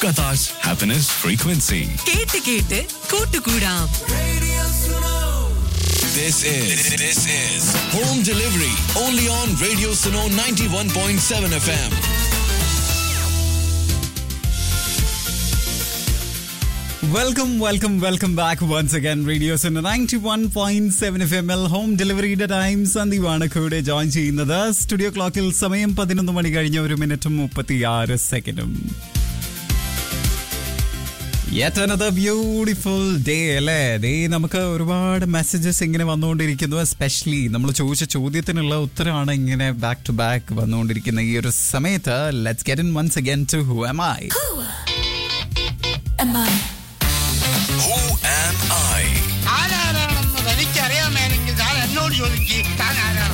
Qatar's happiness frequency. കേട്ട് കേട്ട് കൂട്ടുകൂടാം This is this is home delivery only on Radio Suno 91.7 FM. Welcome welcome welcome back once again radios ninety one point seven F M L home ഡെലിവറിയുടെ time സന്ദീപാണ് കൂടെ join ചെയ്യുന്നത് studio ക്ലോക്കിൽ സമയം പതിനൊന്ന് മണി കഴിഞ്ഞ ഒരു മിനിറ്റും മുപ്പത്തി ആറ് സെക്കൻഡും യെറ്റ് അനദർ ബ്യൂട്ടിഫുൾ ഡേ അല്ലേ ഡേ നമുക്ക് ഒരുപാട് മെസ്സേജസ് ഇങ്ങനെ വന്നുകൊണ്ടിരിക്കുന്നു എസ്പെഷ്യലി നമ്മൾ ചോദിച്ച ചോദ്യത്തിനുള്ള ഉത്തരമാണ് ഇങ്ങനെ ബാക്ക് ടു ബാക്ക് വന്നുകൊണ്ടിരിക്കുന്ന ഈ ഒരു സമയത്ത് let's get in once again to who am I Who am I? ആരാരാണെന്ന് തനിക്കറിയാമേലെങ്കിൽ താൻ എന്നോട് ചോദിക്കുക താൻ ആരാണ്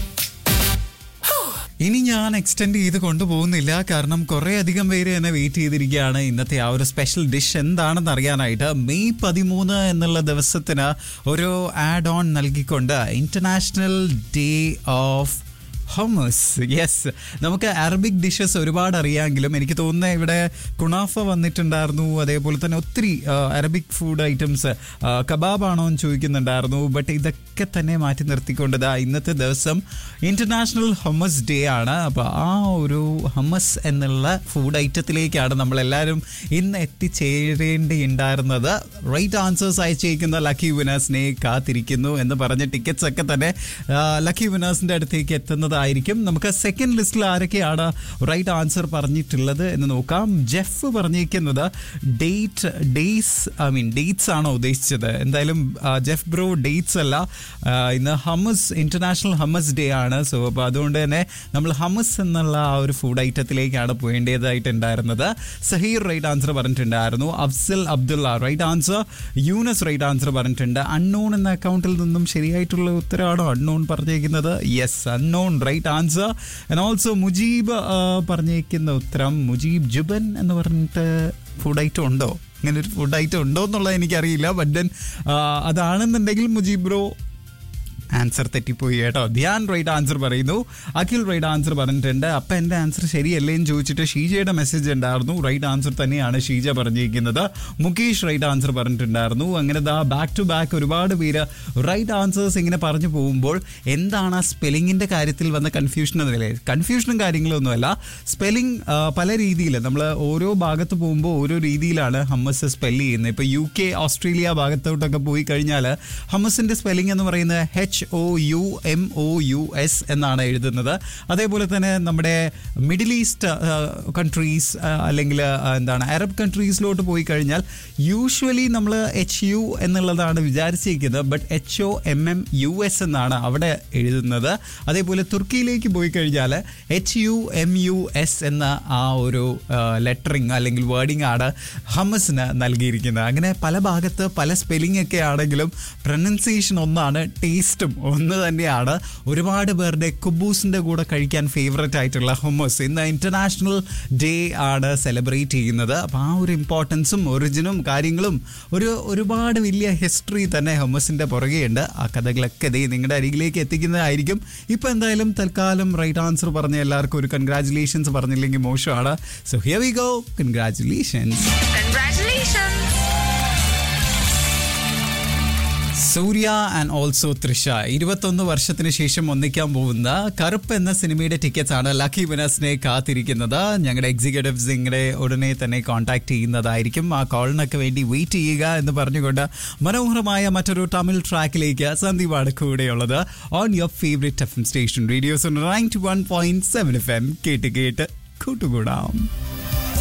ഇനി ഞാൻ എക്സ്റ്റെൻഡ് ചെയ്ത് കൊണ്ടുപോകുന്നില്ല കാരണം കുറെ അധികം പേര് എന്നെ വെയിറ്റ് ചെയ്തിരിക്കുകയാണ് ഇന്നത്തെ ആ ഒരു സ്പെഷ്യൽ ഡിഷ് എന്താണെന്ന് അറിയാനായിട്ട് മെയ് പതിമൂന്ന് എന്നുള്ള ദിവസത്തിന് ഒരു ആഡ് ഓൺ നൽകിക്കൊണ്ട് international day of hummus yes നമുക്ക് അറബിക് ഡിഷസ് ഒരുപാട് അറിയാമെങ്കിലും എനിക്ക് തോന്നുന്നത് ഇവിടെ കുണാഫ വന്നിട്ടുണ്ടായിരുന്നു അതേപോലെ തന്നെ ഒത്തിരി അറബിക് ഫുഡ് ഐറ്റംസ് കബാബ് ആണോ എന്ന് ചോദിക്കുന്നുണ്ടായിരുന്നു ബട്ട് ഇതൊക്കെ തന്നെ മാറ്റി നിർത്തിക്കൊണ്ട് ദാ ഇന്നത്തെ ദിവസം ഇന്റർനാഷണൽ ഹൊമസ് ഡേ ആണ് അപ്പോൾ ആ ഒരു ഹമസ് എന്നുള്ള ഫുഡ് ഐറ്റത്തിലേക്കാണ് നമ്മളെല്ലാവരും ഇന്ന് എത്തിച്ചേരേണ്ടിയുണ്ടായിരുന്നത് റൈറ്റ് ആൻസേഴ്സ് അയച്ചേക്കുന്ന ലക്കി വിനേഴ്സിനെ കാത്തിരിക്കുന്നു എന്ന് പറഞ്ഞ ടിക്കറ്റ്സ് ഒക്കെ തന്നെ ലക്കി വിനേഴ്സിന്റെ അടുത്തേക്ക് എത്തുന്നതായിരിക്കും നമുക്ക് സെക്കൻഡ് ലിസ്റ്റിൽ ആരൊക്കെയാണ് റൈറ്റ് ആൻസർ പറഞ്ഞിട്ടുള്ളത് എന്ന് നോക്കാം ജെഫ് പറഞ്ഞിരിക്കുന്നത് date days I mean dates ആണോ ഉദ്ദേശിച്ചത് എന്തായാലും ആ, ജെഫ് ബ്രോ ഡേറ്റ്സ് അല്ല ആ, ഇന്ന് ഹമസ് ഇന്റർനാഷണൽ ഹമസ് ഡേ ആണ് സോ അപ്പോൾ അതുകൊണ്ട് തന്നെ നമ്മൾ ഹമസ് എന്നുള്ള ആ ഒരു ഫുഡ് ഐറ്റത്തിലേക്കാണ് പോകേണ്ടതായിട്ടുണ്ടായിരുന്നത് സഹീർ റൈറ്റ് ആൻസർ പറഞ്ഞിട്ടുണ്ടായിരുന്നു Afzal Abdullah right answer Younus right answer പറഞ്ഞിട്ടുണ്ട് അൺനോൺ എന്ന അക്കൗണ്ടിൽ നിന്നും ശരിയായിട്ടുള്ള ഉത്തരവാണോ അൺനോൺ പറഞ്ഞേക്കുന്നത് yes unknown right answer and also Mujeeb ആ, പറഞ്ഞേക്കുന്ന ഉത്തരം മുജീബ് ജുബൻ എന്ന് പറഞ്ഞിട്ട് ഫുഡ് ഐറ്റം ഉണ്ടോ ഇങ്ങനെ ഒരു ഫുഡ് ഐറ്റം ഉണ്ടോ എന്നുള്ളത് എനിക്കറിയില്ല ബട്ട് ദെൻ അതാണെന്നുണ്ടെങ്കിൽ മുജീബ് ബ്രോ ആൻസർ തെറ്റിപ്പോയി കേട്ടോ ധ്യാൻ റൈറ്റ് ആൻസർ പറയുന്നു അഖിൽ റൈറ്റ് ആൻസർ പറഞ്ഞിട്ടുണ്ട് അപ്പം എൻ്റെ ആൻസർ ശരിയല്ലേ എന്ന് ചോദിച്ചിട്ട് ഷീജയുടെ മെസ്സേജ് ഉണ്ടായിരുന്നു റൈറ്റ് ആൻസർ തന്നെയാണ് ഷീജ പറഞ്ഞിരിക്കുന്നത് മുകേഷ് റൈറ്റ് ആൻസർ പറഞ്ഞിട്ടുണ്ടായിരുന്നു അങ്ങനെ ദാ ബാക്ക് ടു ബാക്ക് ഒരുപാട് പേര് റൈറ്റ് ആൻസേഴ്സ് ഇങ്ങനെ പറഞ്ഞു പോകുമ്പോൾ എന്താണ് ആ സ്പെല്ലിങ്ങിൻ്റെ കാര്യത്തിൽ വന്ന കൺഫ്യൂഷൻ എന്നല്ലേ കൺഫ്യൂഷനും കാര്യങ്ങളൊന്നുമല്ല സ്പെല്ലിംഗ് പല രീതിയിൽ നമ്മൾ ഓരോ ഭാഗത്ത് പോകുമ്പോൾ ഓരോ രീതിയിലാണ് ഹമ്മസ് സ്പെല്ല് ചെയ്യുന്നത് ഇപ്പോൾ യു കെ ഓസ്ട്രേലിയ ഭാഗത്തോട്ടൊക്കെ പോയി കഴിഞ്ഞാൽ ഹമ്മസിൻ്റെ സ്പെല്ലിംഗ് എന്ന് പറയുന്നത് H O U M O U S എന്നാണ് എഴുതുന്നത് അതേപോലെ തന്നെ നമ്മുടെ മിഡിൽ ഈസ്റ്റ് കൺട്രീസ് അല്ലെങ്കിൽ ആ, എന്താണ് അറബ് കൺട്രീസിലോട്ട് പോയി കഴിഞ്ഞാൽ യൂഷ്വലി നമ്മൾ എച്ച് യു എന്നുള്ളതാണ് വിചാരിച്ചിരിക്കുന്നത് but H O M M U S എന്നാണ് അവിടെ എഴുതുന്നത് അതേപോലെ തുർക്കിയിലേക്ക് പോയി കഴിഞ്ഞാൽ H U M U S എന്ന ആ ഒരു ലെറ്ററിങ് അല്ലെങ്കിൽ വേർഡിംഗ് ആണ് ഹമസിന് നൽകിയിരിക്കുന്നത് അങ്ങനെ പല ഭാഗത്ത് പല സ്പെല്ലിംഗ് ഒക്കെ ആണെങ്കിലും പ്രൊനൗൺസിയേഷൻ ഒന്നാണ് ടേസ്റ്റും ഒന്ന് തന്നെയാണ് ഒരുപാട് പേരുടെ കുബൂസിന്റെ കൂടെ കഴിക്കാൻ ഫേവറേറ്റ് ആയിട്ടുള്ള ഹൊമോസ് ഇന്ന് ഇന്റർനാഷണൽ ഡേ ആണ് സെലിബ്രേറ്റ് ചെയ്യുന്നത് അപ്പോൾ ആ ഒരു ഇമ്പോർട്ടൻസും ഒറിജിനും കാര്യങ്ങളും ഒരു ഒരുപാട് വലിയ ഹിസ്റ്ററി തന്നെ ഹൊമസിന്റെ പുറകെയുണ്ട് ആ കഥകളൊക്കെ ദേ നിങ്ങളുടെ അരികിലേക്ക് എത്തിക്കുന്നതായിരിക്കും ഇപ്പൊ എന്തായാലും തൽക്കാലം റൈറ്റ് ആൻസർ പറഞ്ഞ എല്ലാവർക്കും ഒരു കൺഗ്രാറ്റുലേഷൻസ് പറഞ്ഞില്ലെങ്കിൽ മോശമാണ് so here we go congratulations Surya and also Trisha ഇരുപത്തൊന്ന് വർഷത്തിന് ശേഷം ഒന്നിക്കാൻ പോകുന്ന കറുപ്പ് എന്ന സിനിമയുടെ ടിക്കറ്റ്സ് ആണ് ലക്കി വിനേഴ്സിനെ കാത്തിരിക്കുന്നത് ഞങ്ങളുടെ എക്സിക്യൂട്ടീവ്സ് നിങ്ങളെ ഉടനെ തന്നെ കോൺടാക്ട് ചെയ്യുന്നതായിരിക്കും ആ കോളിനൊക്കെ വേണ്ടി വെയിറ്റ് ചെയ്യുക എന്ന് പറഞ്ഞുകൊണ്ട് മനോഹരമായ മറ്റൊരു തമിഴ് ട്രാക്കിലേക്ക് സന്ദീപാണ് കൂടെയുള്ളത് on your favourite F M station radios ninety one point seven F M കേട്ട് കേട്ട് കൂട്ടുകൂടാം